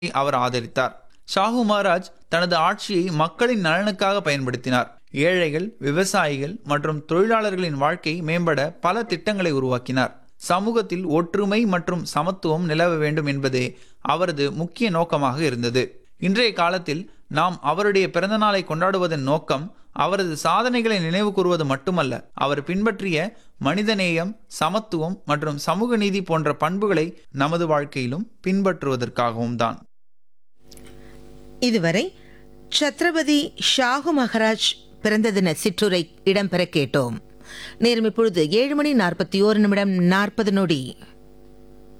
அவர் ஆதரித்தார் ஷாஹு மகாராஜ் தனது ஆட்சியை மக்களின் நலனுக்காக பயன்படுத்தினார் ஏழைகள் விவசாயிகள் மற்றும் தொழிலாளர்களின் வாழ்க்கை மேம்பட பல திட்டங்களை உருவாக்கினார் சமூகத்தில் ஒற்றுமை மற்றும் சமத்துவம் நிலவ வேண்டும் என்பதே அவரது முக்கிய நோக்கமாக இருந்தது இன்றைய காலத்தில் நாம் அவருடைய பிறந்தநாளை கொண்டாடுவதன் நோக்கம் அவரது சாதனைகளை நினைவு கூறுவது மட்டுமல்ல அவர் பின்பற்றிய மனிதநேயம் சமத்துவம் மற்றும் சமூக நீதி போன்ற பண்புகளை நமது வாழ்க்கையிலும் பின்பற்றுவதற்காகவும் தான் இதுவரை சத்ரபதி ஷாகு மகாராஜ் பிறந்த தின சிற்றுரை இடம்பெற கேட்டோம் நேரம் இப்பொழுது ஏழு மணி நாற்பத்தி ஓரு நிமிடம் நாற்பது நொடி